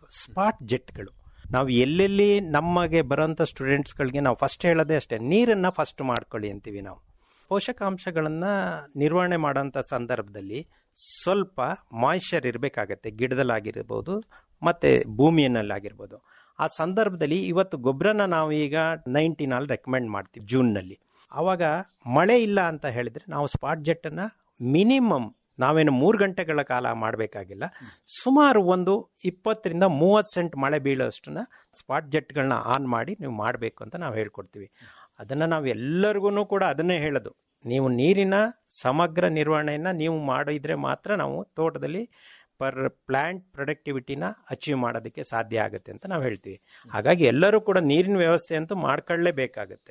Spot ಜೆಟ್ಗಳು ನಾವು ಎಲ್ಲೆಲ್ಲಿ ನಮಗೆ ಬರೋಂಥ ಸ್ಟೂಡೆಂಟ್ಸ್ಗಳಿಗೆ ನಾವು ಫಸ್ಟ್ ಹೇಳೋದೇ ಅಷ್ಟೇ ನೀರನ್ನು ಫಸ್ಟ್ ಮಾಡ್ಕೊಳ್ಳಿ ಅಂತೀವಿ ನಾವು ಪೋಷಕಾಂಶಗಳನ್ನು ನಿರ್ವಹಣೆ ಮಾಡೋಂಥ ಸಂದರ್ಭದಲ್ಲಿ ಸ್ವಲ್ಪ ಮಾಯ್ಶ್ಚರ್ ಇರಬೇಕಾಗತ್ತೆ ಗಿಡದಲ್ಲಾಗಿರ್ಬೋದು ಮತ್ತು ಭೂಮಿಯಲ್ಲಾಗಿರ್ಬೋದು ಆ ಸಂದರ್ಭದಲ್ಲಿ ಇವತ್ತು ಗೊಬ್ಬರನ ನಾವು ಈಗ ನೈನ್ಟೀನಲ್ಲಿ ರೆಕಮೆಂಡ್ ಮಾಡ್ತೀವಿ ಜೂನ್ನಲ್ಲಿ ಆವಾಗ ಮಳೆ ಇಲ್ಲ ಅಂತ ಹೇಳಿದರೆ ನಾವು ಸ್ಪಾಟ್ ಜೆಟ್ಟನ್ನು ಮಿನಿಮಮ್ ನಾವೇನು ಮೂರು ಗಂಟೆಗಳ ಕಾಲ ಮಾಡಬೇಕಾಗಿಲ್ಲ ಸುಮಾರು ಒಂದು ಇಪ್ಪತ್ತರಿಂದ ಮೂವತ್ತು ಸೆಂಟ್ ಮಳೆ ಬೀಳೋಷ್ಟನ್ನ ಸ್ಪಾಟ್ ಜೆಟ್ಗಳನ್ನ ಆನ್ ಮಾಡಿ ನೀವು ಮಾಡಬೇಕು ಅಂತ ನಾವು ಹೇಳ್ಕೊಡ್ತೀವಿ ಅದನ್ನು ನಾವು ಎಲ್ಲರಿಗೂ ಕೂಡ ಅದನ್ನೇ ಹೇಳೋದು ನೀವು ನೀರಿನ ಸಮಗ್ರ ನಿರ್ವಹಣೆಯನ್ನು ನೀವು ಮಾಡಿದರೆ ಮಾತ್ರ ನಾವು ತೋಟದಲ್ಲಿ ಪರ್ ಪ್ಲ್ಯಾಂಟ್ ಪ್ರೊಡಕ್ಟಿವಿಟಿನ ಅಚೀವ್ ಮಾಡೋದಕ್ಕೆ ಸಾಧ್ಯ ಆಗುತ್ತೆ ಅಂತ ನಾವು ಹೇಳ್ತೀವಿ ಹಾಗಾಗಿ ಎಲ್ಲರೂ ಕೂಡ ನೀರಿನ ವ್ಯವಸ್ಥೆ ಅಂತೂ ಮಾಡ್ಕೊಳ್ಳೇಬೇಕಾಗತ್ತೆ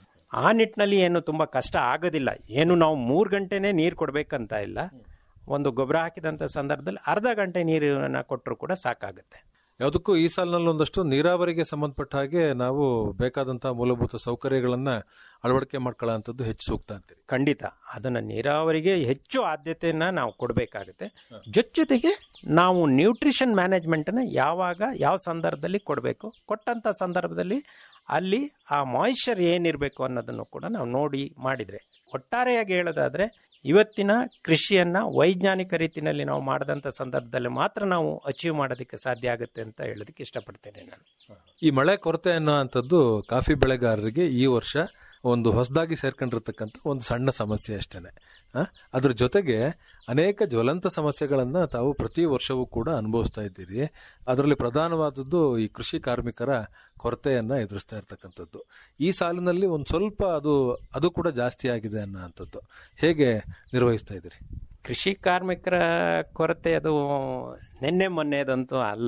ಆ ನಿಟ್ಟಿನಲ್ಲಿ ಏನು ತುಂಬ ಕಷ್ಟ ಆಗೋದಿಲ್ಲ ಏನು ನಾವು ಮೂರು ಗಂಟೆನೇ ನೀರು ಕೊಡಬೇಕಂತ ಇಲ್ಲ ಒಂದು ಗೊಬ್ಬರ ಹಾಕಿದಂಥ ಸಂದರ್ಭದಲ್ಲಿ ಅರ್ಧ ಗಂಟೆ ನೀರನ್ನು ಕೊಟ್ಟರು ಕೂಡ ಸಾಕಾಗುತ್ತೆ ಯಾವುದಕ್ಕೂ ಈ ಸಾಲಿನಲ್ಲಿ ಒಂದಷ್ಟು ನೀರಾವರಿಗೆ ಸಂಬಂಧಪಟ್ಟ ಹಾಗೆ ನಾವು ಬೇಕಾದಂತಹ ಮೂಲಭೂತ ಸೌಕರ್ಯಗಳನ್ನ ಅಳವಡಿಕೆ ಮಾಡ್ಕೊಳ್ಳೋಂಥದ್ದು ಹೆಚ್ಚು ಸೂಕ್ತ ಅಂತೀರಿ ಖಂಡಿತ ಅದನ್ನು ನೀರಾವರಿಗೆ ಹೆಚ್ಚು ಆದ್ಯತೆಯನ್ನು ನಾವು ಕೊಡಬೇಕಾಗುತ್ತೆ ಜೊತೆಗೆ ನಾವು ನ್ಯೂಟ್ರಿಷನ್ ಮ್ಯಾನೇಜ್ಮೆಂಟನ್ನು ಯಾವಾಗ ಯಾವ ಸಂದರ್ಭದಲ್ಲಿ ಕೊಡಬೇಕು ಕೊಟ್ಟಂಥ ಸಂದರ್ಭದಲ್ಲಿ ಅಲ್ಲಿ ಆ ಮಾಯಿಶ್ಚರ್ ಏನಿರಬೇಕು ಅನ್ನೋದನ್ನು ಕೂಡ ನಾವು ನೋಡಿ ಮಾಡಿದರೆ ಒಟ್ಟಾರೆಯಾಗಿ ಹೇಳೋದಾದರೆ ಇವತ್ತಿನ ಕೃಷಿಯನ್ನು ವೈಜ್ಞಾನಿಕ ರೀತಿಯಲ್ಲಿ ನಾವು ಮಾಡಿದಂಥ ಸಂದರ್ಭದಲ್ಲಿ ಮಾತ್ರ ನಾವು ಅಚೀವ್ ಮಾಡೋದಕ್ಕೆ ಸಾಧ್ಯ ಆಗುತ್ತೆ ಅಂತ ಹೇಳೋದಕ್ಕೆ ಇಷ್ಟಪಡ್ತೇನೆ ನಾನು ಈ ಮಳೆ ಕೊರತೆ ಅನ್ನೋ ಅಂಥದ್ದು ಕಾಫಿ ಬೆಳೆಗಾರರಿಗೆ ಈ ವರ್ಷ ಒಂದು ಹೊಸದಾಗಿ ಸೇರ್ಕೊಂಡಿರ್ತಕ್ಕಂಥ ಒಂದು ಸಣ್ಣ ಸಮಸ್ಯೆ ಅಷ್ಟೇನೆ ಆ? ಅದ್ರ ಜೊತೆಗೆ ಅನೇಕ ಜ್ವಲಂತ ಸಮಸ್ಯೆಗಳನ್ನ ತಾವು ಪ್ರತಿ ವರ್ಷವೂ ಕೂಡ ಅನುಭವಿಸ್ತಾ ಇದ್ದೀರಿ ಅದರಲ್ಲಿ ಪ್ರಧಾನವಾದದ್ದು ಈ ಕೃಷಿ ಕಾರ್ಮಿಕರ ಕೊರತೆಯನ್ನ ಎದುರಿಸ್ತಾ ಇರ್ತಕ್ಕಂಥದ್ದು ಈ ಸಾಲಿನಲ್ಲಿ ಒಂದು ಸ್ವಲ್ಪ ಅದು ಅದು ಕೂಡ ಜಾಸ್ತಿ ಆಗಿದೆ ಅನ್ನೋ ಅಂಥದ್ದು ಹೇಗೆ ನಿರ್ವಹಿಸ್ತಾ ಇದ್ದೀರಿ ಕೃಷಿ ಕಾರ್ಮಿಕರ ಕೊರತೆ ಅದು ನಿನ್ನೆ ಮೊನ್ನೆದಂತೂ ಅಲ್ಲ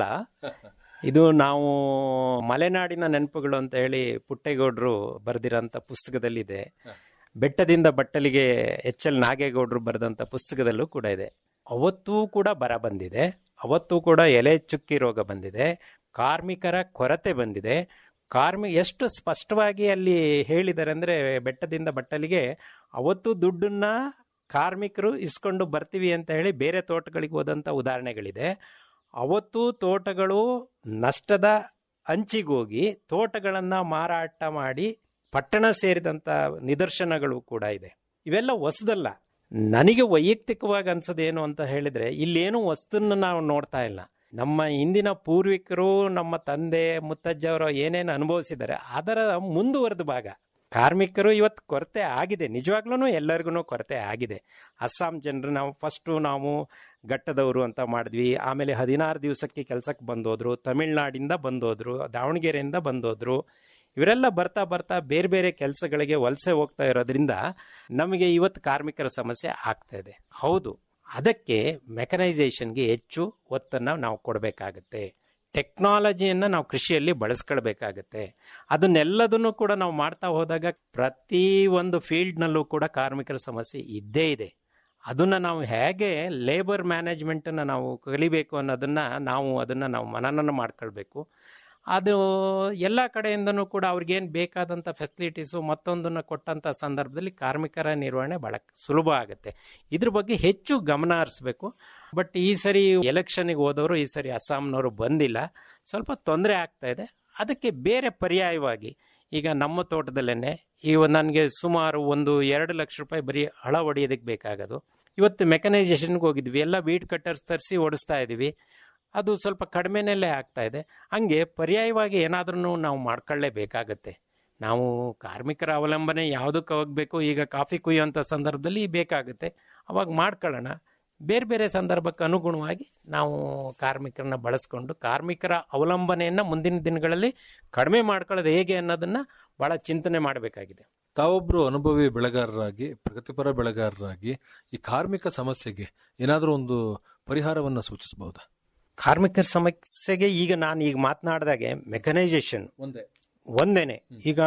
ಇದು ನಾವು ಮಲೆನಾಡಿನ ನೆನಪುಗಳು ಅಂತ ಹೇಳಿ ಪುಟ್ಟೇಗೌಡರು ಬರೆದಿರೋಂಥ ಪುಸ್ತಕದಲ್ಲಿದೆ ಬೆಟ್ಟದಿಂದ ಬಟ್ಟಲಿಗೆ ಎಚ್ ಎಲ್ ನಾಗೇಗೌಡರು ಬರೆದಂಥ ಪುಸ್ತಕದಲ್ಲೂ ಕೂಡ ಇದೆ ಅವತ್ತೂ ಕೂಡ ಬರ ಬಂದಿದೆ ಅವತ್ತೂ ಕೂಡ ಎಲೆ ಚುಕ್ಕಿ ರೋಗ ಬಂದಿದೆ ಕಾರ್ಮಿಕರ ಕೊರತೆ ಬಂದಿದೆ ಕಾರ್ಮಿ ಎಷ್ಟು ಸ್ಪಷ್ಟವಾಗಿ ಅಲ್ಲಿ ಹೇಳಿದ್ದಾರೆ ಅಂದರೆ ಬೆಟ್ಟದಿಂದ ಬಟ್ಟಲಿಗೆ ಅವತ್ತು ದುಡ್ಡನ್ನ ಕಾರ್ಮಿಕರು ಇಸ್ಕೊಂಡು ಬರ್ತೀವಿ ಅಂತ ಹೇಳಿ ಬೇರೆ ತೋಟಗಳಿಗೆ ಹೋದಂಥ ಉದಾಹರಣೆಗಳಿದೆ ಅವತ್ತು ತೋಟಗಳು ನಷ್ಟದ ಅಂಚಿಗೋಗಿ ತೋಟಗಳನ್ನು ಮಾರಾಟ ಮಾಡಿ ಪಟ್ಟಣ ಸೇರಿದಂಥ ನಿದರ್ಶನಗಳು ಕೂಡ ಇದೆ ಇವೆಲ್ಲ ಹೊಸದಲ್ಲ ನನಗೆ ವೈಯಕ್ತಿಕವಾಗಿ ಅನ್ಸೋದೇನು ಅಂತ ಹೇಳಿದ್ರೆ ಇಲ್ಲೇನು ವಸ್ತುನ ನಾವು ನೋಡ್ತಾ ಇಲ್ಲ ನಮ್ಮ ಹಿಂದಿನ ಪೂರ್ವಿಕರು ನಮ್ಮ ತಂದೆ ಮುತ್ತಜ್ಜವರು ಏನೇನು ಅನುಭವಿಸಿದ್ದಾರೆ ಅದರ ಮುಂದುವರೆದ ಭಾಗ ಕಾರ್ಮಿಕರು ಇವತ್ತು ಕೊರತೆ ಆಗಿದೆ ನಿಜವಾಗ್ಲೂ ಎಲ್ಲರಿಗೂ ಕೊರತೆ ಆಗಿದೆ ಅಸ್ಸಾಂ ಜನರು ನಾವು ಫಸ್ಟು ನಾವು ಘಟ್ಟದವರು ಅಂತ ಮಾಡಿದ್ವಿ ಆಮೇಲೆ ಹದಿನಾರು ದಿವಸಕ್ಕೆ ಕೆಲಸಕ್ಕೆ ಬಂದೋದ್ರು ತಮಿಳ್ನಾಡಿಂದ ಬಂದೋದ್ರು ದಾವಣಗೆರೆಯಿಂದ ಬಂದೋದ್ರು ಇವರೆಲ್ಲ ಬರ್ತಾ ಬರ್ತಾ ಬೇರೆ ಬೇರೆ ಕೆಲಸಗಳಿಗೆ ವಲಸೆ ಹೋಗ್ತಾ ಇರೋದ್ರಿಂದ ನಮಗೆ ಇವತ್ತು ಕಾರ್ಮಿಕರ ಸಮಸ್ಯೆ ಆಗ್ತಾ ಇದೆ ಹೌದು ಅದಕ್ಕೆ ಮೆಕನೈಸೇಷನ್ಗೆ ಹೆಚ್ಚು ಒತ್ತನ್ನು ನಾವು ಕೊಡಬೇಕಾಗತ್ತೆ ಟೆಕ್ನಾಲಜಿಯನ್ನು ನಾವು ಕೃಷಿಯಲ್ಲಿ ಬಳಸ್ಕೊಳ್ಬೇಕಾಗತ್ತೆ ಅದನ್ನೆಲ್ಲದನ್ನು ಕೂಡ ನಾವು ಮಾಡ್ತಾ ಹೋದಾಗ ಪ್ರತಿ ಒಂದು ಫೀಲ್ಡ್ನಲ್ಲೂ ಕೂಡ ಕಾರ್ಮಿಕರ ಸಮಸ್ಯೆ ಇದ್ದೇ ಇದೆ ಅದನ್ನು ನಾವು ಹೇಗೆ ಲೇಬರ್ ಮ್ಯಾನೇಜ್ಮೆಂಟನ್ನು ನಾವು ಕಲಿಬೇಕು ಅನ್ನೋದನ್ನು ನಾವು ಅದನ್ನು ನಾವು ಮನನ ಮಾಡ್ಕೊಳ್ಬೇಕು ಅದು ಎಲ್ಲ ಕಡೆಯಿಂದನೂ ಕೂಡ ಅವ್ರಿಗೇನು ಬೇಕಾದಂಥ ಫೆಸಿಲಿಟೀಸು ಮತ್ತೊಂದನ್ನು ಕೊಟ್ಟಂಥ ಸಂದರ್ಭದಲ್ಲಿ ಕಾರ್ಮಿಕರ ನಿರ್ವಹಣೆ ಭಾಳ ಸುಲಭ ಆಗುತ್ತೆ ಇದ್ರ ಬಗ್ಗೆ ಹೆಚ್ಚು ಗಮನ ಹರಿಸ್ಬೇಕು ಬಟ್ ಈ ಸರಿ ಎಲೆಕ್ಷನ್ಗೆ ಹೋದವರು ಈ ಸರಿ ಅಸ್ಸಾಂನವರು ಬಂದಿಲ್ಲ ಸ್ವಲ್ಪ ತೊಂದರೆ ಆಗ್ತಾ ಇದೆ ಅದಕ್ಕೆ ಬೇರೆ ಪರ್ಯಾಯವಾಗಿ ಈಗ ನಮ್ಮ ತೋಟದಲ್ಲೇ ಈಗ ನನಗೆ ಸುಮಾರು ಒಂದು ಎರಡು ಲಕ್ಷ ರೂಪಾಯಿ ಬರೀ ಹಳ ಹೊಡೆಯೋದಕ್ಕೆ ಬೇಕಾಗೋದು ಇವತ್ತು ಮೆಕನೈಸೇಷನ್ಗೆ ಹೋಗಿದ್ವಿ ಎಲ್ಲ ವೀಡ್ ಕಟ್ಟರ್ಸ್ ತರಿಸಿ ಓಡಿಸ್ತಾ ಇದ್ದೀವಿ ಅದು ಸ್ವಲ್ಪ ಕಡಿಮೆನಲ್ಲೇ ಆಗ್ತಾ ಇದೆ ಹಂಗೆ ಪರ್ಯಾಯವಾಗಿ ಏನಾದ್ರೂ ನಾವು ಮಾಡ್ಕೊಳ್ಳೇಬೇಕಾಗತ್ತೆ ನಾವು ಕಾರ್ಮಿಕರ ಅವಲಂಬನೆ ಯಾವುದಕ್ಕೆ ಹೋಗಬೇಕು ಈಗ ಕಾಫಿ ಕುಯ್ಯುವಂಥ ಸಂದರ್ಭದಲ್ಲಿ ಬೇಕಾಗುತ್ತೆ ಅವಾಗ ಮಾಡ್ಕೊಳ್ಳೋಣ ಬೇರೆ ಬೇರೆ ಸಂದರ್ಭಕ್ಕೆ ಅನುಗುಣವಾಗಿ ನಾವು ಕಾರ್ಮಿಕರನ್ನ ಬಳಸ್ಕೊಂಡು ಕಾರ್ಮಿಕರ ಅವಲಂಬನೆಯನ್ನು ಮುಂದಿನ ದಿನಗಳಲ್ಲಿ ಕಡಿಮೆ ಮಾಡ್ಕೊಳ್ಳೋದು ಹೇಗೆ ಅನ್ನೋದನ್ನು ಭಾಳ ಚಿಂತನೆ ಮಾಡಬೇಕಾಗಿದೆ ತಾವೊಬ್ರು ಅನುಭವಿ ಬೆಳೆಗಾರರಾಗಿ ಪ್ರಗತಿಪರ ಬೆಳೆಗಾರರಾಗಿ ಈ ಕಾರ್ಮಿಕ ಸಮಸ್ಯೆಗೆ ಏನಾದರೂ ಒಂದು ಪರಿಹಾರವನ್ನ ಸೂಚಿಸಬಹುದಾ ಕಾರ್ಮಿಕರ ಸಮಸ್ಯೆಗೆ ಈಗ ನಾನು ಈಗ ಮಾತನಾಡಿದಾಗೆ ಮೆಕನೈಸೇಷನ್ ಒಂದೇ ಒಂದೇನೆ ಈಗ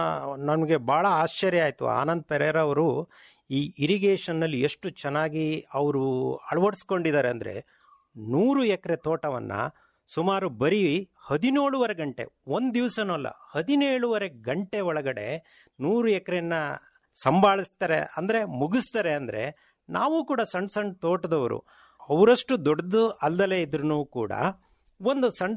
ನನಗೆ ಭಾಳ ಆಶ್ಚರ್ಯ ಆಯಿತು ಆನಂದ್ ಪೆರೇರ ಅವರು ಈ ಇರಿಗೇಷನ್ನಲ್ಲಿ ಎಷ್ಟು ಚೆನ್ನಾಗಿ ಅವರು ಅಳವಡಿಸ್ಕೊಂಡಿದ್ದಾರೆ ಅಂದರೆ ನೂರು ಎಕರೆ ತೋಟವನ್ನು ಸುಮಾರು ಬರೀ ಹದಿನೇಳುವರೆ ಗಂಟೆ ಒಂದು ದಿವಸನೂ ಅಲ್ಲ ಹದಿನೇಳುವರೆ ಗಂಟೆ ಒಳಗಡೆ ನೂರು ಎಕರೆನ ಸಂಭಾಳಿಸ್ತಾರೆ ಅಂದರೆ ಮುಗಿಸ್ತಾರೆ ಅಂದರೆ ನಾವು ಕೂಡ ಸಣ್ಣ ಸಣ್ಣ ತೋಟದವರು ಅವರಷ್ಟು ದೊಡ್ಡದು ಅಲ್ದಲೇ ಇದ್ರೂ ಕೂಡ ಒಂದು ಸಣ್ಣ